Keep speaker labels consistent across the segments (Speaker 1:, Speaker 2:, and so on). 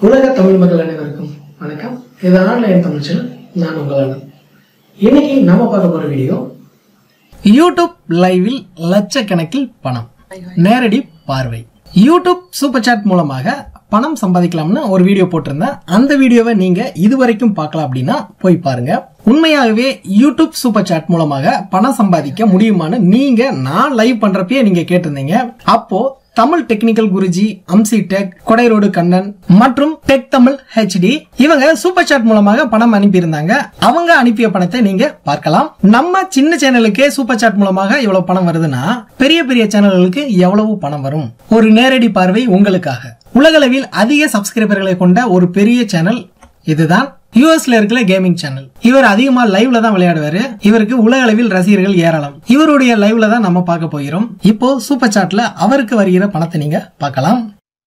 Speaker 1: உலக தமிழ் மக்கள் அனைவருக்கும் வணக்கம் இது ஆன்லைன் தமிழ் சேனல் நான் உங்கள் அண்ணன் இன்னைக்கு நம்ம பார்க்க போற வீடியோ யூடியூப் லைவில் லட்சக்கணக்கில் பணம் நேரடி பார்வை யூடியூப் சூப்பர் சாட் மூலமாக பணம் சம்பாதிக்கலாம்னு ஒரு வீடியோ போட்டிருந்தேன் அந்த வீடியோவை நீங்க இதுவரைக்கும் பார்க்கலாம் அப்படின்னா போய் பாருங்க உண்மையாகவே யூடியூப் சூப்பர் சாட் மூலமாக பணம் சம்பாதிக்க முடியுமான்னு நீங்க நான் லைவ் பண்றப்பயே நீங்க கேட்டிருந்தீங்க அப்போ தமிழ் டெக்னிக்கல் குருஜி அம்சி டெக் கொடைரோடு கண்ணன் மற்றும் டெக் தமிழ் ஹெச்டி இவங்க சூப்பர் சாட் மூலமாக பணம் அனுப்பியிருந்தாங்க அவங்க அனுப்பிய பணத்தை நீங்க பார்க்கலாம் நம்ம சின்ன சேனலுக்கே சூப்பர் சாட் மூலமாக இவ்வளவு பணம் வருதுன்னா பெரிய பெரிய சேனல்களுக்கு எவ்வளவு பணம் வரும் ஒரு நேரடி பார்வை உங்களுக்காக உலகளவில் அதிக சப்ஸ்கிரைபர்களை கொண்ட ஒரு பெரிய சேனல் இதுதான் யூஎஸ்ல இருக்கிற கேமிங் சேனல் இவர் அதிகமா லைவ்ல தான் விளையாடுவாரு இவருக்கு உலக அளவில் ரசிகர்கள் ஏராளம் இவருடைய லைவ்ல தான் நம்ம பார்க்க போகிறோம் இப்போ சூப்பர் சாட்ல அவருக்கு வருகிற பணத்தை நீங்க பார்க்கலாம்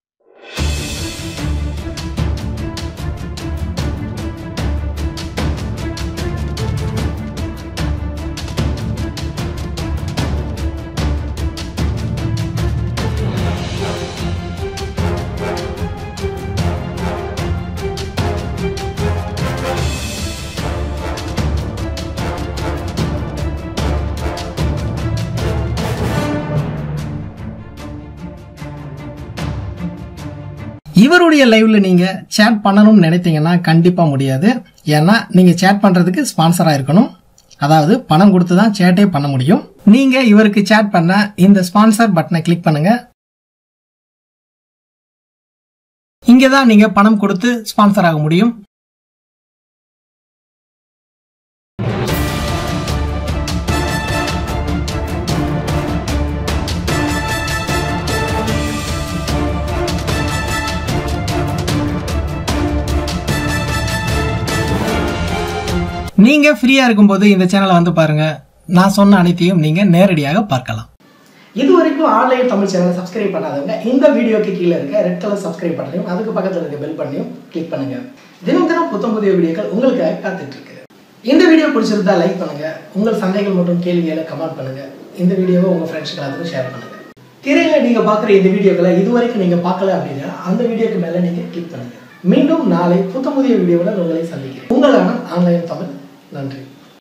Speaker 1: இவருடைய லைவ்ல நீங்க சேட் பண்ணணும்னு நினைத்தீங்கன்னா கண்டிப்பா முடியாது ஏன்னா நீங்க சேட் பண்றதுக்கு ஸ்பான்சரா இருக்கணும் அதாவது பணம் கொடுத்து தான் சேட்டே பண்ண முடியும் நீங்க இவருக்கு சேட் பண்ண இந்த ஸ்பான்சர் பட்டனை கிளிக் பண்ணுங்க இங்க தான் நீங்க பணம் கொடுத்து ஸ்பான்சர் ஆக முடியும் நீங்க ஃப்ரீயா இருக்கும்போது இந்த சேனலை வந்து பாருங்க நான் சொன்ன அனைத்தையும் நீங்க நேரடியாக பார்க்கலாம் இது வரைக்கும் ஆன்லைன் தமிழ் சேனலை சப்ஸ்கிரைப் பண்ணாதவங்க இந்த வீடியோக்கு கீழே இருக்க ரெட் கலர் சப்ஸ்கிரைப் பண்ணையும் அதுக்கு பக்கத்தில் இருக்க பெல் பண்ணியும் கிளிக் பண்ணுங்க தினம் தினம் புத்தம் புதிய வீடியோக்கள் உங்களுக்காக காத்துட்டு இருக்கு இந்த வீடியோ பிடிச்சிருந்தா லைக் பண்ணுங்க உங்கள் சந்தைகள் மற்றும் கேள்விகளை கமெண்ட் பண்ணுங்க இந்த வீடியோவை உங்க ஃப்ரெண்ட்ஸ்க்கு எல்லாத்துக்கும் ஷேர் பண்ணுங்க திரையில நீங்க பார்க்குற இந்த வீடியோக்களை இதுவரைக்கும் நீங்க பார்க்கல அப்படின்னா அந்த வீடியோக்கு மேல நீங்க கிளிக் பண்ணுங்க மீண்டும் நாளை புத்தம் புதிய வீடியோவில் உங்களை சந்திக்கிறேன் உங்களான ஆன்லைன் தமிழ் நன்றி